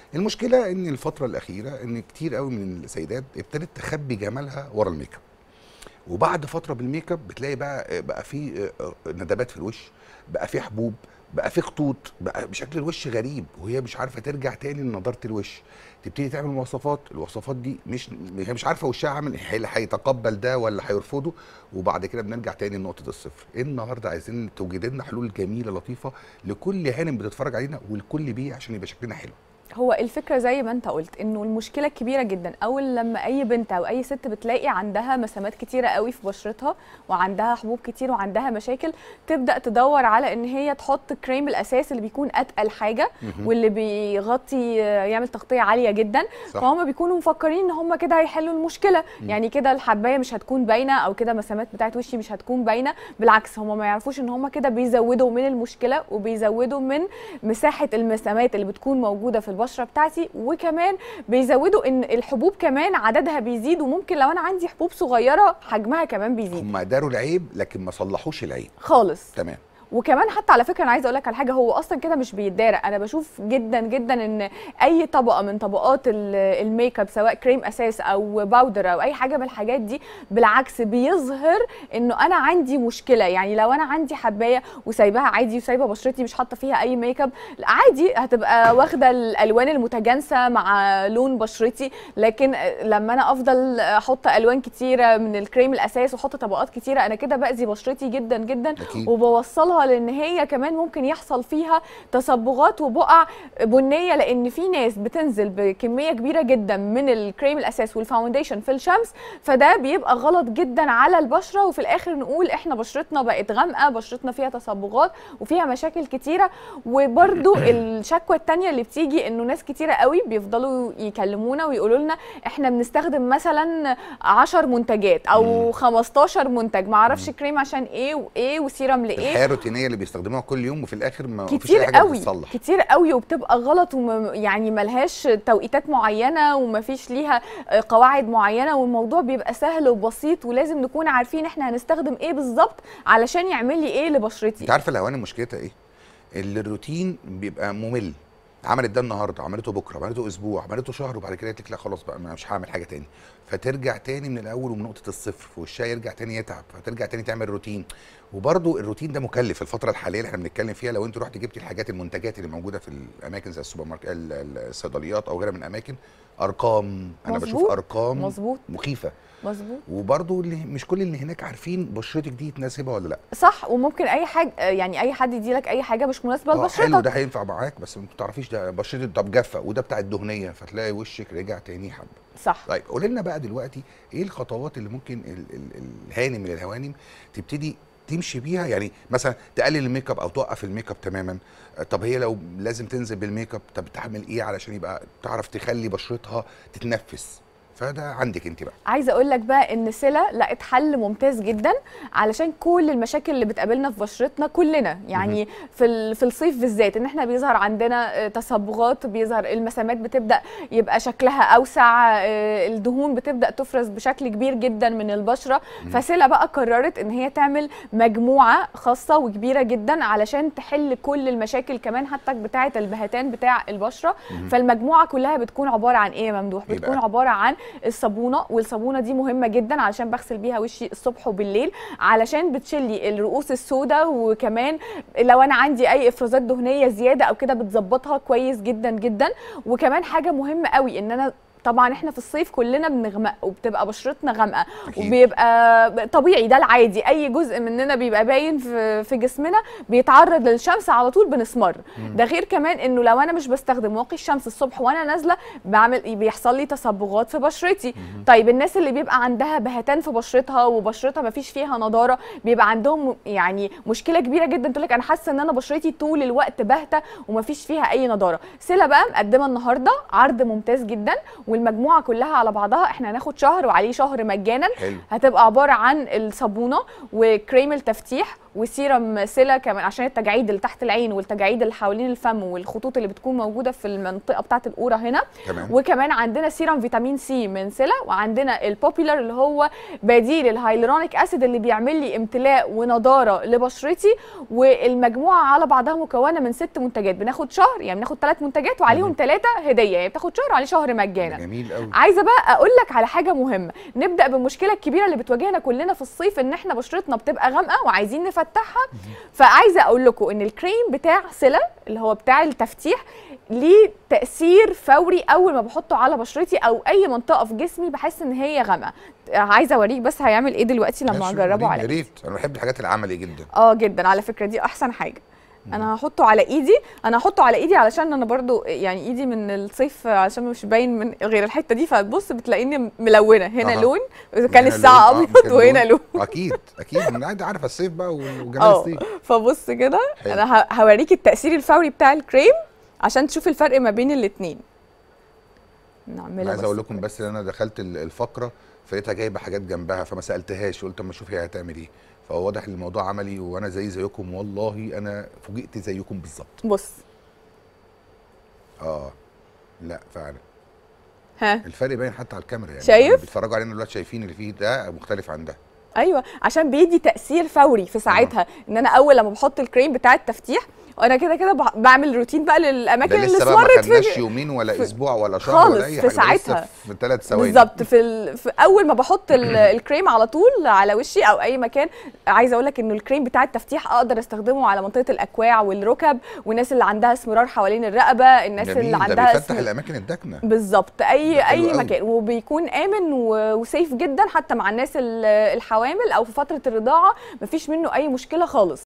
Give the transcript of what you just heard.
المشكله ان الفتره الاخيره ان كتير قوي من السيدات ابتدت تخبي جمالها ورا الميك اب وبعد فتره بالميك اب بتلاقي بقى بقى في آه، ندبات في الوش بقى في حبوب بقى في خطوط بقى بشكل الوش غريب وهي مش عارفه ترجع تاني لنضاره الوش تبتدي تعمل مواصفات الوصفات دي مش هي مش عارفه وشها عامل إيه، هل هيتقبل ده ولا هيرفضه وبعد كده بنرجع تاني لنقطه الصفر النهارده عايزين توجد لنا حلول جميله لطيفه لكل هانم بتتفرج علينا ولكل بيئه عشان يبقى شكلنا حلو هو الفكره زي ما انت قلت انه المشكله كبيره جدا اول لما اي بنت او اي ست بتلاقي عندها مسامات كتيره قوي في بشرتها وعندها حبوب كتير وعندها مشاكل تبدا تدور على ان هي تحط كريم الاساس اللي بيكون اتقل حاجه مهم. واللي بيغطي يعمل تغطيه عاليه جدا صح. فهم بيكونوا مفكرين ان هم كده هيحلوا المشكله يعني كده الحبايه مش هتكون باينه او كده مسامات بتاعت وشي مش هتكون باينه بالعكس هم ما يعرفوش ان هم كده بيزودوا من المشكله وبيزودوا من مساحه المسامات اللي بتكون موجوده في البشره بتاعتي وكمان بيزودوا ان الحبوب كمان عددها بيزيد وممكن لو انا عندي حبوب صغيره حجمها كمان بيزيد هم داروا العيب لكن ما صلحوش العيب خالص تمام وكمان حتى على فكره انا عايزه اقول لك على حاجه هو اصلا كده مش بيتدارى انا بشوف جدا جدا ان اي طبقه من طبقات ال- الميك اب سواء كريم اساس او باودر او اي حاجه من الحاجات دي بالعكس بيظهر انه انا عندي مشكله يعني لو انا عندي حبايه وسايباها عادي وسايبه بشرتي مش حاطه فيها اي ميك اب عادي هتبقى واخده الالوان المتجانسه مع لون بشرتي لكن لما انا افضل احط الوان كتيره من الكريم الاساس واحط طبقات كتيره انا كده باذي بشرتي جدا جدا أكيد. وبوصلها لان هي كمان ممكن يحصل فيها تصبغات وبقع بنيه لان في ناس بتنزل بكميه كبيره جدا من الكريم الاساس والفاونديشن في الشمس فده بيبقى غلط جدا على البشره وفي الاخر نقول احنا بشرتنا بقت غامقه بشرتنا فيها تصبغات وفيها مشاكل كتيره وبرده الشكوى التانية اللي بتيجي انه ناس كتيره قوي بيفضلوا يكلمونا ويقولوا لنا احنا بنستخدم مثلا 10 منتجات او 15 منتج معرفش كريم عشان ايه وايه وسيرم لايه الحياه الروتينيه اللي بيستخدموها كل يوم وفي الاخر ما فيش كتير اي حاجه قوي بتتصلح كتير قوي وبتبقى غلط وم يعني ملهاش توقيتات معينه ومفيش ليها آه، قواعد معينه والموضوع بيبقى سهل وبسيط ولازم نكون عارفين احنا هنستخدم ايه بالظبط علشان يعمل لي ايه لبشرتي انت عارفه الهوانم مشكلتها ايه؟ اللي الروتين بيبقى ممل عملت ده النهارده عملته بكره عملته اسبوع عملته شهر وبعد كده قالت لك لا خلاص بقى أنا مش هعمل حاجه تاني فترجع تاني من الاول ومن نقطه الصفر وشها يرجع تاني يتعب فترجع تاني تعمل روتين وبرده الروتين ده مكلف الفتره الحاليه اللي احنا بنتكلم فيها لو انت رحت جبتي الحاجات المنتجات اللي موجوده في الاماكن زي السوبر ماركت ال- ال- الصيدليات او غيرها من الاماكن ارقام انا بشوف مظبوط. ارقام مظبوط مخيفه مظبوط وبرده اللي مش كل اللي هناك عارفين بشرتك دي تناسبها ولا لا صح وممكن اي حاجه آه، يعني اي حد يديلك اي حاجه مش مناسبه اه حلو لبشرتك ده هينفع معاك بس ما تعرفيش ده بشرتي طب جافه وده بتاع الدهنيه فتلاقي وشك رجع تاني حبه صح طيب قولي لنا بقى دلوقتي ايه الخطوات اللي ممكن ال ال الهانم من الهوانم تبتدي تمشي بيها يعني مثلا تقلل الميك اب او توقف الميك اب تماما آه، طب هي لو لازم تنزل بالميك اب طب تعمل ايه علشان يبقى تعرف تخلي بشرتها تتنفس فده عندك انت بقى عايزه اقول لك بقى ان سلا لقت حل ممتاز جدا علشان كل المشاكل اللي بتقابلنا في بشرتنا كلنا يعني في ال- في الصيف بالذات ان احنا بيظهر عندنا آه، تصبغات بيظهر المسامات بتبدا يبقى شكلها اوسع آه، الدهون بتبدا تفرز بشكل كبير جدا من البشره فسلا بقى قررت ان هي تعمل مجموعه خاصه وكبيره جدا علشان تحل كل المشاكل كمان حتى بتاعه البهتان بتاع البشره فالمجموعه كلها بتكون عباره عن ايه يا ممدوح إيه بتكون بقى؟ عباره عن الصابونه والصابونه دي مهمه جدا علشان بغسل بيها وشي الصبح وبالليل علشان بتشلي الرؤوس السوداء وكمان لو انا عندي اي افرازات دهنيه زياده او كده بتظبطها كويس جدا جدا وكمان حاجه مهمه قوي ان انا طبعا احنا في الصيف كلنا بنغمق وبتبقى بشرتنا غامقه أكيد. وبيبقى طبيعي ده العادي اي جزء مننا بيبقى باين في في جسمنا بيتعرض للشمس على طول بنسمر ده غير كمان انه لو انا مش بستخدم واقي الشمس الصبح وانا نازله بعمل بيحصل لي تصبغات في بشرتي طيب الناس اللي بيبقى عندها بهتان في بشرتها وبشرتها ما فيش فيها نضاره بيبقى عندهم يعني مشكله كبيره جدا تقول لك انا حاسه ان انا بشرتي طول الوقت باهته وما فيش فيها اي نضاره سيلا بقى مقدمه النهارده عرض ممتاز جدا والمجموعه كلها على بعضها احنا هناخد شهر وعليه شهر مجانا حلو هتبقى عباره عن الصابونه وكريم التفتيح وسيرم سيلا كمان عشان التجاعيد اللي تحت العين والتجاعيد اللي حوالين الفم والخطوط اللي بتكون موجوده في المنطقه بتاعه القوره هنا تمام وكمان عندنا سيرم فيتامين سي من سيلا وعندنا البوبيلر اللي هو بديل الهايلورونيك اسيد اللي بيعمل لي امتلاء ونضاره لبشرتي والمجموعه على بعضها مكونه من ست منتجات بناخد شهر يعني بناخد ثلاث منتجات وعليهم مهم. ثلاثه هديه يعني بتاخد شهر وعليه شهر ده مجانا جميل قوي عايزه بقى اقول لك على حاجه مهمه نبدا بالمشكله الكبيره اللي بتواجهنا كلنا في الصيف ان احنا بشرتنا بتبقى غامقه وعايزين نفتحها فعايزه اقول لكم ان الكريم بتاع سيلا اللي هو بتاع التفتيح ليه تاثير فوري اول ما بحطه على بشرتي او اي منطقه في جسمي بحس ان هي غامقه عايزه اوريك بس هيعمل ايه دلوقتي لما ماشي، اجربه وريني، على يا ريت انا بحب الحاجات العملي جدا اه جدا على فكره دي احسن حاجه انا هحطه على ايدي انا هحطه على ايدي علشان انا برضو يعني ايدي من الصيف عشان مش باين من غير الحته دي فتبص بتلاقيني ملونه هنا أها. لون اذا كان هنا الساعه لون، آه، ابيض كان وهنا لون اكيد اكيد انا قاعد عارف الصيف بقى وجمال اه الصيف فبص كده حلو. انا ه- هوريك التاثير الفوري بتاع الكريم عشان تشوف الفرق ما بين الاثنين انا نعملها عايز بس اقول لكم كده. بس ان انا دخلت ال- الفقره فلقيتها جايبه حاجات جنبها فما سالتهاش قلت اما اشوف هي هتعمل ايه فهو واضح ان الموضوع عملي وانا زي زيكم والله انا فوجئت زيكم بالظبط بص اه لا فعلا ها الفرق باين حتى على الكاميرا يعني شايف؟ اللي بيتفرجوا علينا دلوقتي شايفين اللي فيه ده مختلف عن ده ايوه عشان بيدي تاثير فوري في ساعتها ان انا اول لما بحط الكريم بتاع التفتيح وانا كده كده بح- بعمل روتين بقى للاماكن ده اللي لسه بقى ما اسمرت خدناش في يومين ولا في- اسبوع ولا شهر خالص ولا اي في حاجه ده لسه ساعتها. في ثلاث ثواني بالظبط في, ال... في اول ما بحط ال... الكريم على طول على وشي او اي مكان عايزه اقول لك انه الكريم بتاع التفتيح اقدر استخدمه على منطقه الاكواع والركب والناس اللي عندها اسمرار حوالين الرقبه الناس جميل اللي ده عندها بيفتح اسم... الاماكن الداكنه بالظبط اي ده حلو اي قوي. مكان وبيكون امن و... وسيف جدا حتى مع الناس ال- الحوامل او في فتره الرضاعه مفيش منه اي مشكله خالص